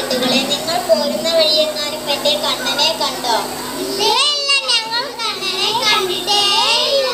സുഹൃത്തുക്കളെ നിങ്ങൾ പോരുന്ന വഴിയെങ്ങാനും എന്റെ കണ്ണനെ കണ്ടോ ഇല്ല ഞങ്ങൾ കണ്ണനെ കണ്ടിട്ടേ ഇല്ല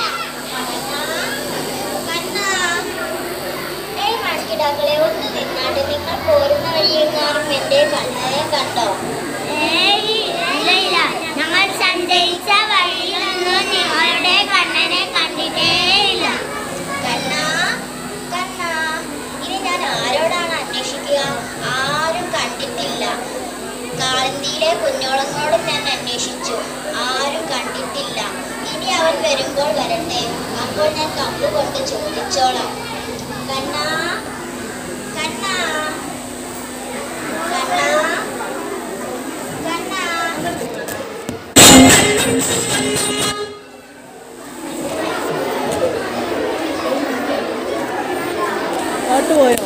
കണ്ണാ ഏയ് മണിക്കിടാക്കളെ ഒന്ന് നിന്നാട്ട് നിങ്ങൾ പോരുന്ന വഴിയെങ്ങാനും എന്റെ കണ്ണനെ കണ്ടോ ഏയ് ഇല്ല ഇല്ല ഞങ്ങൾ സഞ്ചരിച്ച വഴിയിലൊന്നും നിങ്ങളുടെ കണ്ണനെ കണ്ടിട്ടേ ഇല്ല കണ്ണാ കണ്ണാ ഇനി ഞാൻ ആരോടാണ് അന്വേഷിക്കുക ആരും കണ്ടിട്ടില്ല കാളന്തിയിലെ കുഞ്ഞോളങ്ങളോടും ഞാൻ അന്വേഷിച്ചു ആരും കണ്ടിട്ടില്ല ഇനി അവൻ വരുമ്പോൾ വരട്ടെ അപ്പോൾ ഞാൻ കമ്പ് കൊണ്ട് ചോദിച്ചോളാം കണ്ണാ കണ്ണാ കണ്ണാ കണ്ണാ പാട്ട് പോയോ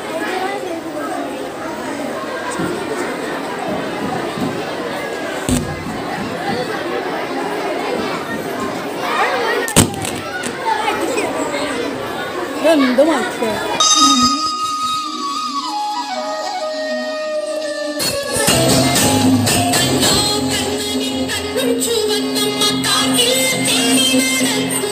എന്ത് മക്ക ചുവന്നമ്മ കാട്ടിൽ തേടി നടക്കും